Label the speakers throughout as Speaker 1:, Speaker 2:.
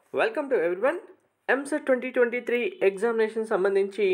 Speaker 1: welcome to everyone EAMCET twenty twenty three examination సంబంధించి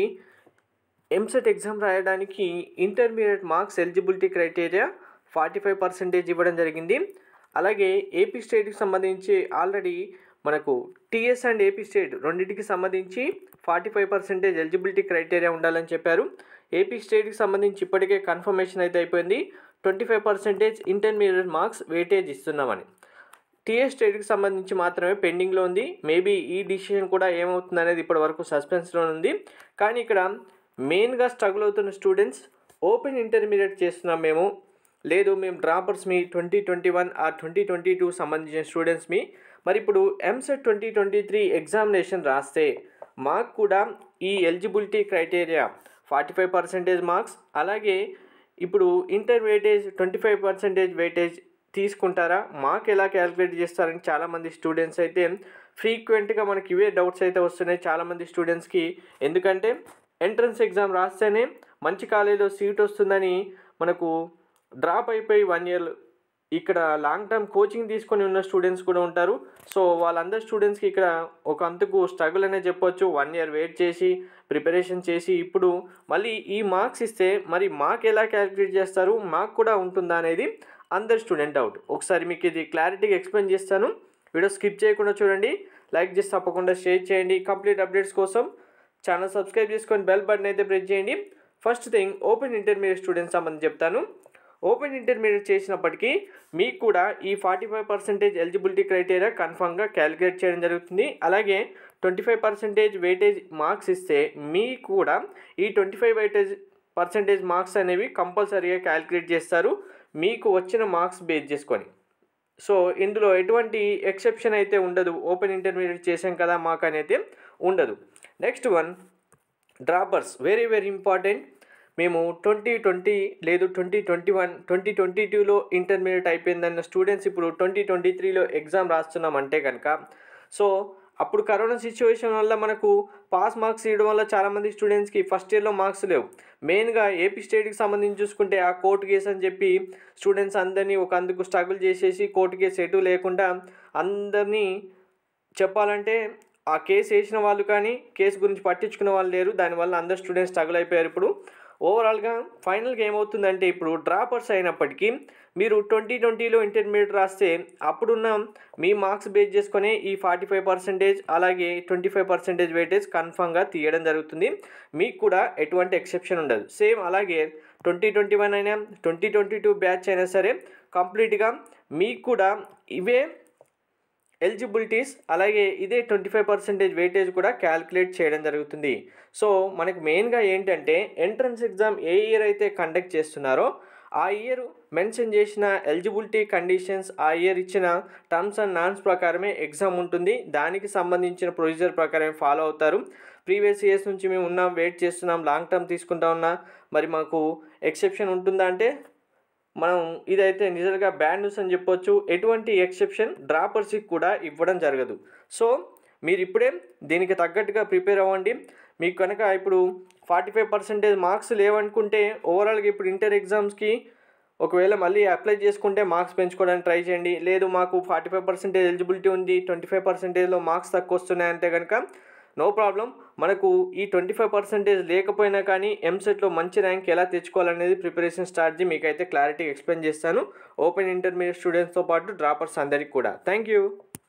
Speaker 1: EAMCET exam రాయడానికి intermediate marks eligibility criteria forty five percentage ఇవ్వడం జరిగింది అలాగే ఏపీ స్టేట్కి సంబంధించి ఆల్రెడీ మనకు టీఎస్ అండ్ ఏపీ స్టేట్ రెండింటికి సంబంధించి forty five percentage eligibility criteria ఉండాలని చెప్పారు ఏపీ స్టేట్కి సంబంధించి ఇప్పటికే కన్ఫర్మేషన్ అయితే అయిపోయింది twenty five percentage intermediate marks weightage ఇస్తున్నామని టీఎస్ స్టేట్కి సంబంధించి మాత్రమే పెండింగ్లో ఉంది మేబీ ఈ డిసిషన్ కూడా ఏమవుతుంది అనేది ఇప్పటి వరకు సస్పెన్స్లో ఉంది కానీ ఇక్కడ మెయిన్గా స్ట్రగుల్ అవుతున్న స్టూడెంట్స్ ఓపెన్ ఇంటర్మీడియట్ చేస్తున్నాం మేము లేదు మేము డ్రాపర్స్ మీ ట్వంటీ ట్వంటీ వన్ ఆ ట్వంటీ ట్వంటీ టూ సంబంధించిన స్టూడెంట్స్ మీ మరి ఇప్పుడు EAMCET twenty twenty three examination రాస్తే మాకు కూడా ఈ eligibility criteria forty five percentage marks అలాగే ఇప్పుడు inter weightage twenty five percentage weightage తీసుకుంటారా మార్క్ ఎలా క్యాలిక్యులేట్ చేస్తారని చాలామంది స్టూడెంట్స్ అయితే ఫ్రీక్వెంట్గా మనకి ఇవే డౌట్స్ అయితే వస్తున్నాయి చాలామంది స్టూడెంట్స్కి ఎందుకంటే ఎంట్రన్స్ ఎగ్జామ్ రాస్తేనే మంచి కాలేజీలో సీట్ వస్తుందని మనకు డ్రాప్ అయిపోయి వన్ ఇయర్ ఇక్కడ లాంగ్ టర్మ్ కోచింగ్ తీసుకొని ఉన్న స్టూడెంట్స్ కూడా ఉంటారు సో వాళ్ళందరు స్టూడెంట్స్కి ఇక్కడ ఒక అంతకు స్ట్రగుల్ అనే చెప్పొచ్చు వన్ ఇయర్ వెయిట్ చేసి ప్రిపరేషన్ చేసి ఇప్పుడు మళ్ళీ ఈ మార్క్స్ ఇస్తే మరి మార్క్ ఎలా క్యాలిక్యులేట్ చేస్తారు మార్క్ కూడా ఉంటుందా అనేది అందరు స్టూడెంట్ డౌట్ ఒకసారి మీకు ఇది క్లారిటీగా ఎక్స్ప్లెయిన్ చేస్తాను వీడియో స్కిప్ చేయకుండా చూడండి లైక్ చేసి తప్పకుండా షేర్ చేయండి కంప్లీట్ అప్డేట్స్ కోసం ఛానల్ సబ్స్క్రైబ్ చేసుకొని బెల్ బటన్ అయితే ప్రెస్ చేయండి first thing open intermediate students సంబంధించి చెప్తాను ఓపెన్ ఇంటర్మీడియట్ చేసినప్పటికీ మీకు కూడా ఈ forty five percentage eligibility criteria కన్ఫామ్గా క్యాలిక్యులేట్ చేయడం జరుగుతుంది అలాగే twenty five percentage weightage marks ఇస్తే మీకు కూడా ఈ twenty five weightage percentage marks అనేవి కంపల్సరీగా క్యాలిక్యులేట్ చేస్తారు మీకు వచ్చిన మార్క్స్ బేస్ చేసుకొని సో ఇందులో ఎటువంటి ఎక్సెప్షన్ అయితే ఉండదు ఓపెన్ ఇంటర్మీడియట్ చేసాం కదా మాకు అనేది ఉండదు next one droppers very very important మేము ట్వంటీ ట్వంటీ లేదు twenty twenty one twenty twenty టూలో ఇంటర్మీడియట్ అయిపోయిందన్న స్టూడెంట్స్ ఇప్పుడు ట్వంటీ ట్వంటీ త్రీలో ఎగ్జామ్ రాస్తున్నాం అంటే కనుక సో అప్పుడు కరోనా సిచ్యువేషన్ వల్ల మనకు పాస్ మార్క్స్ ఇవ్వడం వల్ల చాలామంది స్టూడెంట్స్కి ఫస్ట్ ఇయర్లో మార్క్స్ లేవు మెయిన్గా ఏపీ స్టేట్కి సంబంధించి చూసుకుంటే ఆ కోర్టు కేసు అని చెప్పి స్టూడెంట్స్ అందరినీ ఒక అందుకు స్ట్రగుల్ చేసేసి కోర్టు కేసు ఎటు లేకుండా అందరినీ చెప్పాలంటే ఆ కేసు వేసిన వాళ్ళు కానీ కేసు గురించి పట్టించుకున్న వాళ్ళు లేరు దానివల్ల అందరు స్టూడెంట్స్ స్ట్రగుల్ అయిపోయారు ఇప్పుడు ఓవరాల్గా ఫైనల్గా ఏమవుతుందంటే ఇప్పుడు డ్రాపర్స్ అయినప్పటికీ మీరు ట్వంటీ ట్వంటీలో ఇంటర్మీడియట్ రాస్తే అప్పుడున్న మీ మార్క్స్ బేస్ చేసుకొని ఈ ఫార్టీ ఫైవ్ పర్సెంటేజ్ అలాగే ట్వంటీ ఫైవ్ పర్సెంటేజ్ వెయిటేజ్ కన్ఫామ్గా తీయడం జరుగుతుంది మీకు కూడా ఎటువంటి ఎక్సెప్షన్ ఉండదు సేమ్ అలాగే ట్వంటీ ట్వంటీ వన్ అయినా ట్వంటీ ట్వంటీ టూ బ్యాచ్ అయినా సరే కంప్లీట్గా మీకు కూడా ఇవే ఎలిజిబిలిటీస్ అలాగే ఇదే ట్వంటీ ఫైవ్ పర్సెంటేజ్ వెయిటేజ్ కూడా క్యాలిక్యులేట్ చేయడం జరుగుతుంది సో మనకు మెయిన్గా ఏంటంటే ఎంట్రన్స్ ఎగ్జామ్ ఏ ఇయర్ అయితే కండక్ట్ చేస్తున్నారో ఆ ఇయర్ మెన్షన్ చేసిన ఎలిజిబిలిటీ కండిషన్స్ ఆ ఇయర్ ఇచ్చిన టర్మ్స్ అండ్ నాన్స్ ప్రకారమే ఎగ్జామ్ ఉంటుంది దానికి సంబంధించిన ప్రొసీజర్ ప్రకారమే ఫాలో అవుతారు ప్రీవియస్ ఇయర్స్ నుంచి మేము ఉన్నాం వెయిట్ చేస్తున్నాం లాంగ్ టర్మ్ తీసుకుంటా ఉన్నా మరి మాకు ఎక్సెప్షన్ ఉంటుందా అంటే మనం ఇదైతే నిజంగా బ్యాడ్ న్యూస్ అని చెప్పొచ్చు ఎటువంటి ఎక్సెప్షన్ డ్రాపర్స్కి కూడా ఇవ్వడం జరగదు సో మీరు ఇప్పుడే దీనికి తగ్గట్టుగా ప్రిపేర్ అవ్వండి మీకు కనుక ఇప్పుడు ఫార్టీ ఫైవ్ పర్సెంటేజ్ మార్క్స్ లేవనుకుంటే ఓవరాల్గా ఇప్పుడు ఇంటర్ ఎగ్జామ్స్కి ఒకవేళ మళ్ళీ అప్లై చేసుకుంటే మార్క్స్ పెంచుకోవడానికి ట్రై చేయండి లేదు మాకు ఫార్టీ ఫైవ్ పర్సెంటేజ్ ఎలిజిబిలిటీ ఉంది ట్వంటీ ఫైవ్ పర్సెంటేజ్లో మార్క్స్ తక్కువ వస్తున్నాయంటే కనుక నో ప్రాబ్లం మనకు ఈ ట్వంటీ ఫైవ్ పర్సెంటేజ్ లేకపోయినా కానీ ఎంసెట్లో మంచి ర్యాంక్ ఎలా తెచ్చుకోవాలనేది ప్రిపరేషన్ స్ట్రాటజీ మీకైతే క్లారిటీ ఎక్స్ప్లెయిన్ చేస్తాను ఓపెన్ ఇంటర్మీడియట్ స్టూడెంట్స్తో పాటు డ్రాపర్స్ అందరికి కూడా థ్యాంక్ యూ